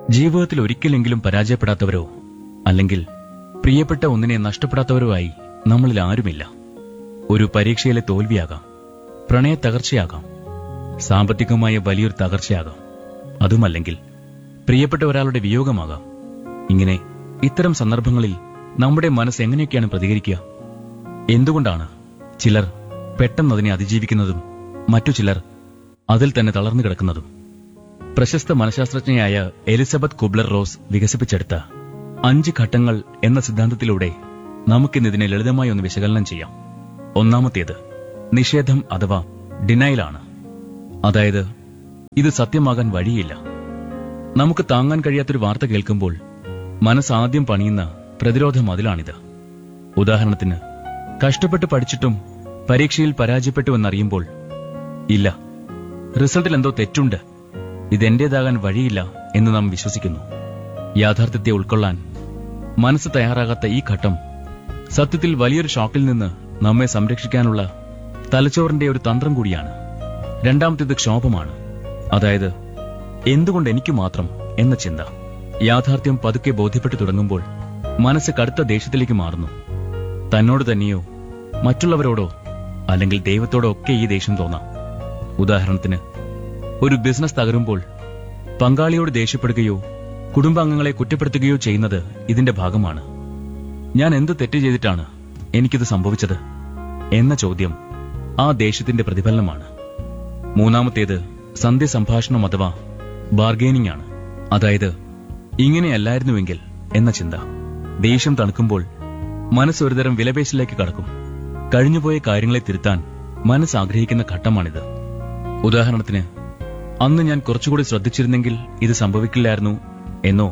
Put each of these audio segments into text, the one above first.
ജീവിതത്തിൽ ഒരിക്കലെങ്കിലും പരാജയപ്പെടാത്തവരോ അല്ലെങ്കിൽ പ്രിയപ്പെട്ട ഒന്നിനെ നഷ്ടപ്പെടാത്തവരോ ആയി നമ്മളിൽ ആരുമില്ല ഒരു പരീക്ഷയിലെ തോൽവിയാകാം പ്രണയ തകർച്ചയാകാം സാമ്പത്തികമായ വലിയൊരു തകർച്ചയാകാം അതുമല്ലെങ്കിൽ പ്രിയപ്പെട്ട ഒരാളുടെ വിയോഗമാകാം ഇങ്ങനെ ഇത്തരം സന്ദർഭങ്ങളിൽ നമ്മുടെ മനസ്സ് എങ്ങനെയൊക്കെയാണ് പ്രതികരിക്കുക എന്തുകൊണ്ടാണ് ചിലർ പെട്ടെന്ന് അതിനെ അതിജീവിക്കുന്നതും മറ്റു ചിലർ അതിൽ തന്നെ തളർന്നു കിടക്കുന്നതും പ്രശസ്ത മനഃശാസ്ത്രജ്ഞയായ എലിസബത്ത് കുബ്ലർ റോസ് വികസിപ്പിച്ചെടുത്ത അഞ്ച് ഘട്ടങ്ങൾ എന്ന സിദ്ധാന്തത്തിലൂടെ നമുക്കിന്നിതിനെ ലളിതമായി ഒന്ന് വിശകലനം ചെയ്യാം ഒന്നാമത്തേത് നിഷേധം അഥവാ ഡിനയലാണ് അതായത് ഇത് സത്യമാകാൻ വഴിയില്ല നമുക്ക് താങ്ങാൻ കഴിയാത്തൊരു വാർത്ത കേൾക്കുമ്പോൾ മനസ്സാദ്യം പണിയുന്ന പ്രതിരോധ മതിലാണിത് ഉദാഹരണത്തിന് കഷ്ടപ്പെട്ട് പഠിച്ചിട്ടും പരീക്ഷയിൽ പരാജയപ്പെട്ടുവെന്നറിയുമ്പോൾ ഇല്ല റിസൾട്ടിൽ എന്തോ തെറ്റുണ്ട് ഇതെന്റേതാകാൻ വഴിയില്ല എന്ന് നാം വിശ്വസിക്കുന്നു യാഥാർത്ഥ്യത്തെ ഉൾക്കൊള്ളാൻ മനസ്സ് തയ്യാറാകാത്ത ഈ ഘട്ടം സത്യത്തിൽ വലിയൊരു ഷോക്കിൽ നിന്ന് നമ്മെ സംരക്ഷിക്കാനുള്ള തലച്ചോറിന്റെ ഒരു തന്ത്രം കൂടിയാണ് രണ്ടാമത്തേത് ക്ഷോഭമാണ് അതായത് എന്തുകൊണ്ട് എനിക്ക് മാത്രം എന്ന ചിന്ത യാഥാർത്ഥ്യം പതുക്കെ ബോധ്യപ്പെട്ടു തുടങ്ങുമ്പോൾ മനസ്സ് കടുത്ത ദേഷ്യത്തിലേക്ക് മാറുന്നു തന്നോട് തന്നെയോ മറ്റുള്ളവരോടോ അല്ലെങ്കിൽ ദൈവത്തോടോ ഒക്കെ ഈ ദേഷ്യം തോന്നാം ഉദാഹരണത്തിന് ഒരു ബിസിനസ് തകരുമ്പോൾ പങ്കാളിയോട് ദേഷ്യപ്പെടുകയോ കുടുംബാംഗങ്ങളെ കുറ്റപ്പെടുത്തുകയോ ചെയ്യുന്നത് ഇതിന്റെ ഭാഗമാണ് ഞാൻ എന്ത് തെറ്റ് ചെയ്തിട്ടാണ് എനിക്കിത് സംഭവിച്ചത് എന്ന ചോദ്യം ആ ദേഷ്യത്തിന്റെ പ്രതിഫലനമാണ് മൂന്നാമത്തേത് സന്ധ്യ സംഭാഷണം അഥവാ ബാർഗേനിംഗ് ആണ് അതായത് ഇങ്ങനെയല്ലായിരുന്നുവെങ്കിൽ എന്ന ചിന്ത ദേഷ്യം തണുക്കുമ്പോൾ മനസ്സ് ഒരുതരം വിലപേശലിലേക്ക് കടക്കും കഴിഞ്ഞുപോയ കാര്യങ്ങളെ തിരുത്താൻ മനസ്സ് ആഗ്രഹിക്കുന്ന ഘട്ടമാണിത് ഉദാഹരണത്തിന് അന്ന് ഞാൻ കുറച്ചുകൂടി ശ്രദ്ധിച്ചിരുന്നെങ്കിൽ ഇത് സംഭവിക്കില്ലായിരുന്നു എന്നോ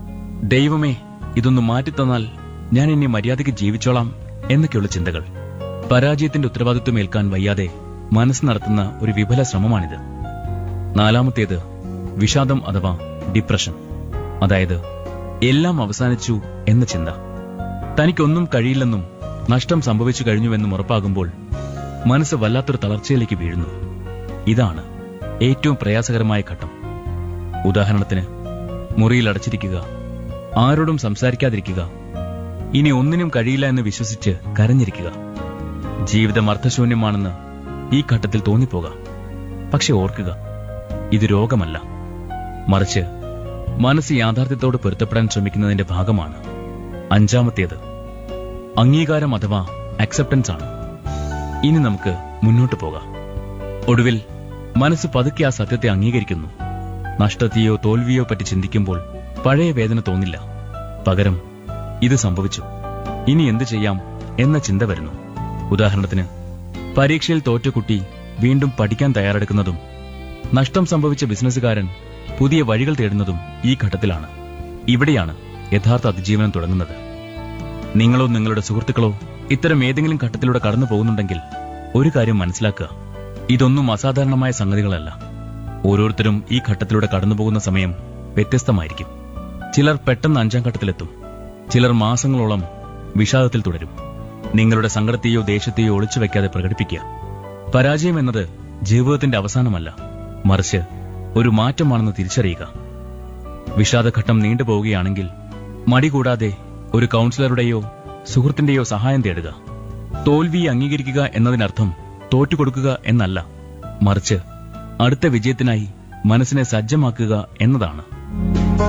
ദൈവമേ ഇതൊന്ന് മാറ്റിത്തന്നാൽ ഞാൻ ഇനി മര്യാദയ്ക്ക് ജീവിച്ചോളാം എന്നൊക്കെയുള്ള ചിന്തകൾ പരാജയത്തിന്റെ ഉത്തരവാദിത്വം ഏൽക്കാൻ വയ്യാതെ മനസ്സ് നടത്തുന്ന ഒരു വിഫല ശ്രമമാണിത് നാലാമത്തേത് വിഷാദം അഥവാ ഡിപ്രഷൻ അതായത് എല്ലാം അവസാനിച്ചു എന്ന ചിന്ത തനിക്കൊന്നും കഴിയില്ലെന്നും നഷ്ടം സംഭവിച്ചു കഴിഞ്ഞുവെന്നും ഉറപ്പാകുമ്പോൾ മനസ്സ് വല്ലാത്തൊരു തളർച്ചയിലേക്ക് വീഴുന്നു ഇതാണ് ഏറ്റവും പ്രയാസകരമായ ഘട്ടം ഉദാഹരണത്തിന് മുറിയിൽ അടച്ചിരിക്കുക ആരോടും സംസാരിക്കാതിരിക്കുക ഇനി ഒന്നിനും കഴിയില്ല എന്ന് വിശ്വസിച്ച് കരഞ്ഞിരിക്കുക ജീവിതം അർത്ഥശൂന്യമാണെന്ന് ഈ ഘട്ടത്തിൽ തോന്നിപ്പോകാം പക്ഷെ ഓർക്കുക ഇത് രോഗമല്ല മറിച്ച് മനസ്സ് യാഥാർത്ഥ്യത്തോട് പൊരുത്തപ്പെടാൻ ശ്രമിക്കുന്നതിന്റെ ഭാഗമാണ് അഞ്ചാമത്തേത് അംഗീകാരം അഥവാ അക്സെപ്റ്റൻസ് ആണ് ഇനി നമുക്ക് മുന്നോട്ട് പോകാം ഒടുവിൽ മനസ്സ് പതുക്കെ ആ സത്യത്തെ അംഗീകരിക്കുന്നു നഷ്ടത്തെയോ തോൽവിയോ പറ്റി ചിന്തിക്കുമ്പോൾ പഴയ വേദന തോന്നില്ല പകരം ഇത് സംഭവിച്ചു ഇനി എന്തു ചെയ്യാം എന്ന ചിന്ത വരുന്നു ഉദാഹരണത്തിന് പരീക്ഷയിൽ തോറ്റ കുട്ടി വീണ്ടും പഠിക്കാൻ തയ്യാറെടുക്കുന്നതും നഷ്ടം സംഭവിച്ച ബിസിനസ്സുകാരൻ പുതിയ വഴികൾ തേടുന്നതും ഈ ഘട്ടത്തിലാണ് ഇവിടെയാണ് യഥാർത്ഥ അതിജീവനം തുടങ്ങുന്നത് നിങ്ങളോ നിങ്ങളുടെ സുഹൃത്തുക്കളോ ഇത്തരം ഏതെങ്കിലും ഘട്ടത്തിലൂടെ കടന്നു പോകുന്നുണ്ടെങ്കിൽ ഒരു കാര്യം മനസ്സിലാക്കുക ഇതൊന്നും അസാധാരണമായ സംഗതികളല്ല ഓരോരുത്തരും ഈ ഘട്ടത്തിലൂടെ കടന്നുപോകുന്ന സമയം വ്യത്യസ്തമായിരിക്കും ചിലർ പെട്ടെന്ന് അഞ്ചാം ഘട്ടത്തിലെത്തും ചിലർ മാസങ്ങളോളം വിഷാദത്തിൽ തുടരും നിങ്ങളുടെ സങ്കടത്തെയോ ദേഷ്യത്തെയോ ഒളിച്ചു വെക്കാതെ പ്രകടിപ്പിക്കുക പരാജയം എന്നത് ജീവിതത്തിന്റെ അവസാനമല്ല മറിച്ച് ഒരു മാറ്റമാണെന്ന് തിരിച്ചറിയുക വിഷാദഘട്ടം നീണ്ടുപോവുകയാണെങ്കിൽ മടി കൂടാതെ ഒരു കൗൺസിലറുടെയോ സുഹൃത്തിന്റെയോ സഹായം തേടുക തോൽവിയെ അംഗീകരിക്കുക എന്നതിനർത്ഥം തോറ്റുകൊടുക്കുക എന്നല്ല മറിച്ച് അടുത്ത വിജയത്തിനായി മനസ്സിനെ സജ്ജമാക്കുക എന്നതാണ്